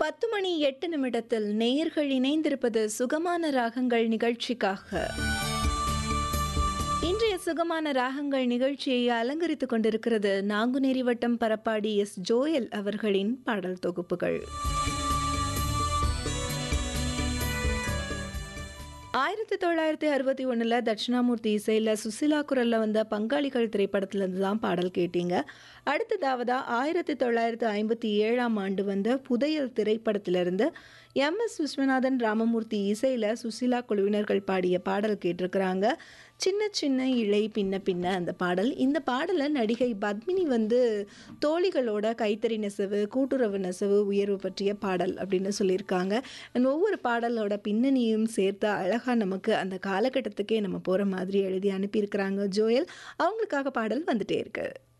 பத்து மணி எட்டு நிமிடத்தில் நேயர்கள் இணைந்திருப்பது சுகமான ராகங்கள் நிகழ்ச்சிக்காக இன்றைய சுகமான ராகங்கள் நிகழ்ச்சியை அலங்கரித்துக் கொண்டிருக்கிறது நாங்குநேரி வட்டம் பரப்பாடி எஸ் ஜோயல் அவர்களின் பாடல் தொகுப்புகள் ஆயிரத்தி தொள்ளாயிரத்தி அறுபத்தி ஒன்றில் தட்சிணாமூர்த்தி இசையில் சுசிலா குரலில் வந்த பங்காளிகள் திரைப்படத்திலிருந்து தான் பாடல் கேட்டீங்க அடுத்ததாவதா ஆயிரத்தி தொள்ளாயிரத்தி ஐம்பத்தி ஏழாம் ஆண்டு வந்த புதையல் திரைப்படத்திலிருந்து எம் எஸ் விஸ்வநாதன் ராமமூர்த்தி இசையில் சுசிலா குழுவினர்கள் பாடிய பாடல் கேட்டிருக்கிறாங்க சின்ன சின்ன இழை பின்ன பின்ன அந்த பாடல் இந்த பாடலை நடிகை பத்மினி வந்து தோழிகளோட கைத்தறி நெசவு கூட்டுறவு நெசவு உயர்வு பற்றிய பாடல் அப்படின்னு சொல்லியிருக்காங்க And ஒவ்வொரு பாடலோட பின்னணியும் சேர்த்து அழகாக நமக்கு அந்த காலகட்டத்துக்கே நம்ம போகிற மாதிரி எழுதி அனுப்பியிருக்கிறாங்க ஜோயல் அவங்களுக்காக பாடல் வந்துட்டே இருக்கு